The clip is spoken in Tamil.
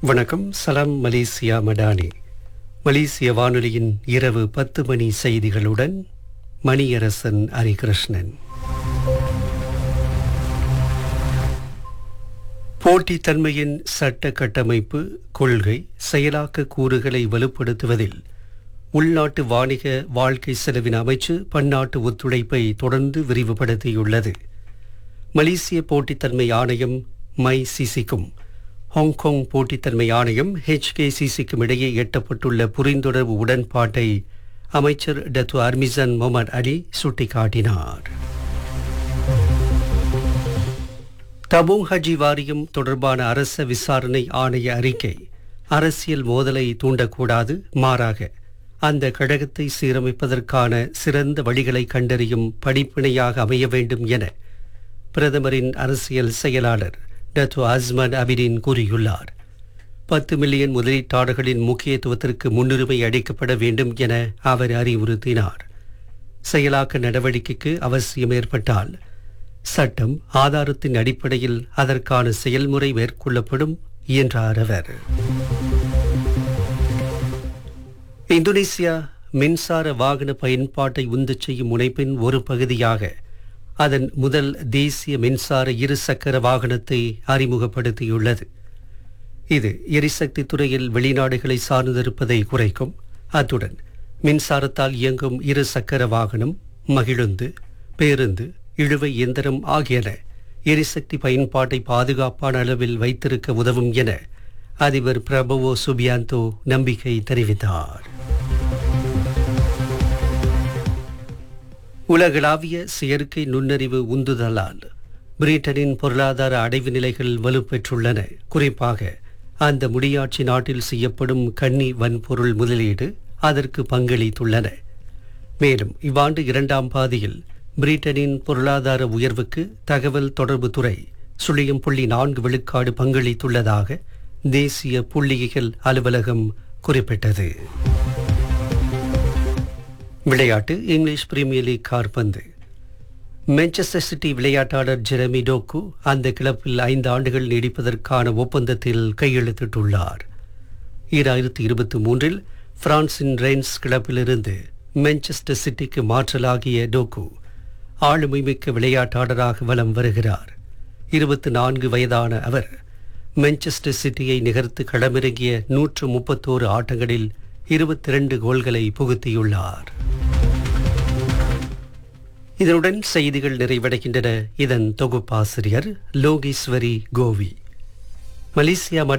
வணக்கம் சலாம் மலேசியா மடானி மலேசிய வானொலியின் இரவு பத்து மணி செய்திகளுடன் மணியரசன் ஹரிகிருஷ்ணன் போட்டித்தன்மையின் சட்ட கட்டமைப்பு கொள்கை செயலாக்க கூறுகளை வலுப்படுத்துவதில் உள்நாட்டு வாணிக வாழ்க்கை செலவின அமைச்சு பன்னாட்டு ஒத்துழைப்பை தொடர்ந்து விரிவுபடுத்தியுள்ளது மலேசிய போட்டித்தன்மை ஆணையம் மை சிசிக்கும் ஹாங்காங் போட்டித்தன்மை ஆணையம் ஹெச்கேசிசிக்கும் இடையே எட்டப்பட்டுள்ள புரிந்துணர்வு உடன்பாட்டை அமைச்சர் டத்து அர்மிசன் முகமது அலி சுட்டிக்காட்டினார் தபோங் ஹஜி வாரியம் தொடர்பான அரச விசாரணை ஆணைய அறிக்கை அரசியல் மோதலை தூண்டக்கூடாது மாறாக அந்த கழகத்தை சீரமைப்பதற்கான சிறந்த வழிகளை கண்டறியும் படிப்பினையாக அமைய வேண்டும் என பிரதமரின் அரசியல் செயலாளர் டத்து அஸ்மன் அபிடின் கூறியுள்ளார் பத்து மில்லியன் முதலீட்டாளர்களின் முக்கியத்துவத்திற்கு முன்னுரிமை அளிக்கப்பட வேண்டும் என அவர் அறிவுறுத்தினார் செயலாக்க நடவடிக்கைக்கு அவசியம் ஏற்பட்டால் சட்டம் ஆதாரத்தின் அடிப்படையில் அதற்கான செயல்முறை மேற்கொள்ளப்படும் என்றார் அவர் இந்தோனேசியா மின்சார வாகன பயன்பாட்டை உந்தச் செய்யும் முனைப்பின் ஒரு பகுதியாக அதன் முதல் தேசிய மின்சார இருசக்கர வாகனத்தை அறிமுகப்படுத்தியுள்ளது இது எரிசக்தி துறையில் வெளிநாடுகளை சார்ந்திருப்பதை குறைக்கும் அத்துடன் மின்சாரத்தால் இயங்கும் இரு சக்கர வாகனம் மகிழுந்து பேருந்து இழுவை இயந்திரம் ஆகியன எரிசக்தி பயன்பாட்டை பாதுகாப்பான அளவில் வைத்திருக்க உதவும் என அதிபர் பிரபவோ சுபியாந்தோ நம்பிக்கை தெரிவித்தார் உலகளாவிய செயற்கை நுண்ணறிவு உந்துதலால் பிரிட்டனின் பொருளாதார அடைவு நிலைகள் வலுப்பெற்றுள்ளன குறிப்பாக அந்த முடியாட்சி நாட்டில் செய்யப்படும் கன்னி வன்பொருள் முதலீடு அதற்கு பங்களித்துள்ளன மேலும் இவ்வாண்டு இரண்டாம் பாதியில் பிரிட்டனின் பொருளாதார உயர்வுக்கு தகவல் தொடர்பு துறை சுழியம் புள்ளி நான்கு விழுக்காடு பங்களித்துள்ளதாக தேசிய புள்ளியியல் அலுவலகம் குறிப்பிட்டது விளையாட்டு இங்கிலீஷ் பிரீமியர் லீக் கார்பந்து மான்செஸ்டர் சிட்டி விளையாட்டாளர் ஜெரமி டோக்கு அந்த கிளப்பில் ஐந்து ஆண்டுகள் நீடிப்பதற்கான ஒப்பந்தத்தில் கையெழுத்திட்டுள்ளார் ஈராயிரத்தி இருபத்தி மூன்றில் பிரான்சின் ரெயின்ஸ் கிளப்பிலிருந்து மான்செஸ்டர் சிட்டிக்கு மாற்றலாகிய டோக்கு ஆளுமைமிக்க விளையாட்டாளராக வலம் வருகிறார் இருபத்தி நான்கு வயதான அவர் மான்செஸ்டர் சிட்டியை நிகர்த்து களமிறங்கிய நூற்று முப்பத்தோரு ஆட்டங்களில் இருபத்தி இரண்டு கோல்களை புகுத்தியுள்ளார் இதனுடன் செய்திகள் நிறைவடைகின்றன இதன் தொகுப்பாசிரியர் லோகேஸ்வரி கோவி மலேசியா